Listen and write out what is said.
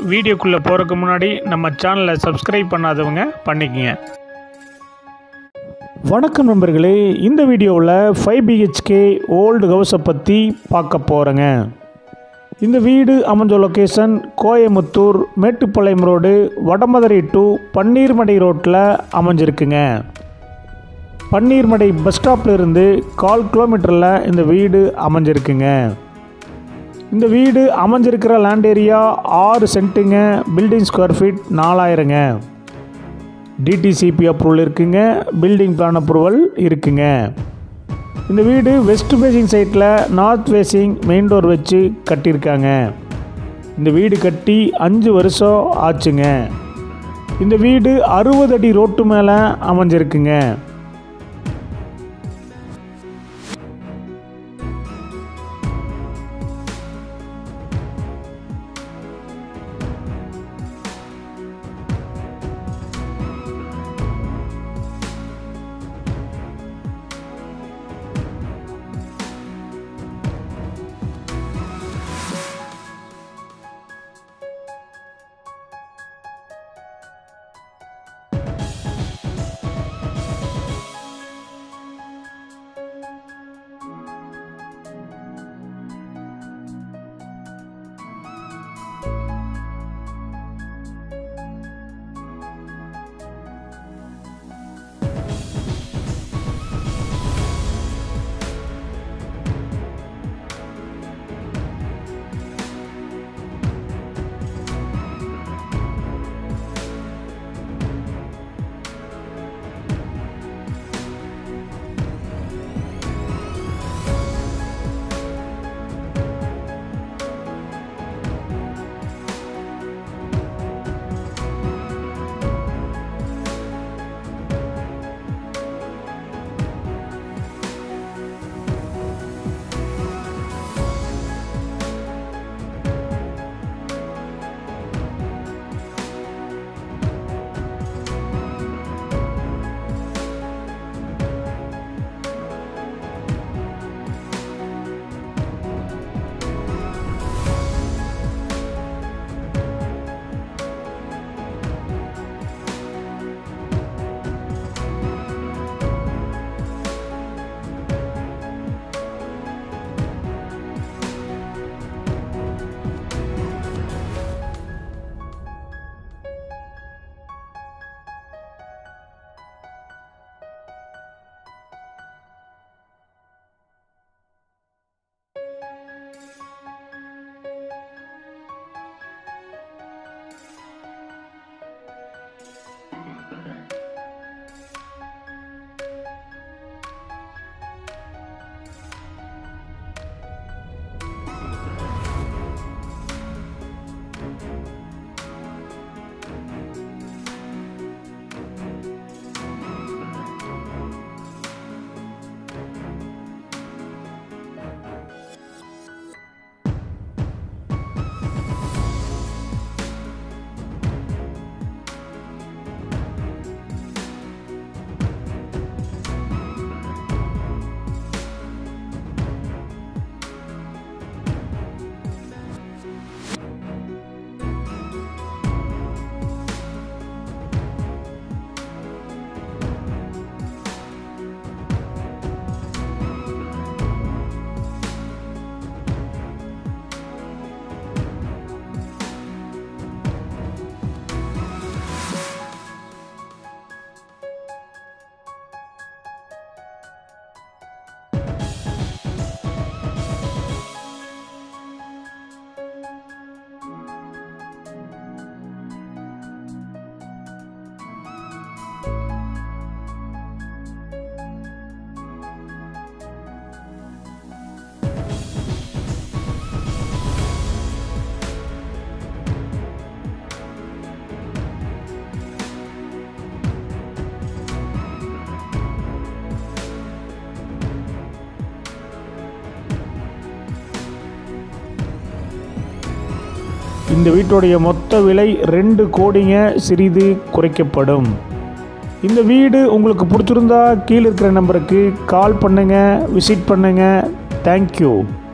வீடியோக்குள்ளே போகிறதுக்கு முன்னாடி நம்ம சேனலை சப்ஸ்கிரைப் பண்ணாதவங்க பண்ணிக்கங்க வணக்கம் நண்பர்களே இந்த வீடியோவில் ஃபைவ் பிஹெச்கே ஓல்டு ஹவுஸை பற்றி பார்க்க போகிறேங்க இந்த வீடு அமைஞ்ச location Coimbatore Mettupalayam road Vadamadurai to Panneermadai ரோட்டில் அமைஞ்சிருக்குங்க பன்னீர்மடை பஸ் ஸ்டாப்ல இருந்து கால் கிலோமீட்டரில் இந்த வீடு அமைஞ்சிருக்குங்க இந்த வீடு அமைஞ்சிருக்கிற லேண்ட் ஏரியா ஆறு சென்ட்டுங்க பில்டிங் ஸ்கொயர் ஃபீட் நாலாயிரங்க டிடிசிபி அப்ரூவல் இருக்குங்க பில்டிங் பிளான் அப்ரூவல் இருக்குங்க இந்த வீடு வெஸ்ட் ஃபேசிங் சைட்டில் நார்த் ஃபேசிங் மெயின் டோர் வச்சு கட்டியிருக்காங்க இந்த வீடு கட்டி அஞ்சு வருஷம் ஆச்சுங்க இந்த வீடு அறுபது அடி ரோட்டு மேலே அமைஞ்சிருக்குங்க இந்த வீட்டுடைய மொத்த விலை ரெண்டு கோடிங்க சிறிது குறைக்கப்படும் இந்த வீடு உங்களுக்கு பிடிச்சிருந்தா கீழே இருக்கிற நம்பருக்கு கால் பண்ணுங்கள் விசிட் பண்ணுங்கள் தேங்க்யூ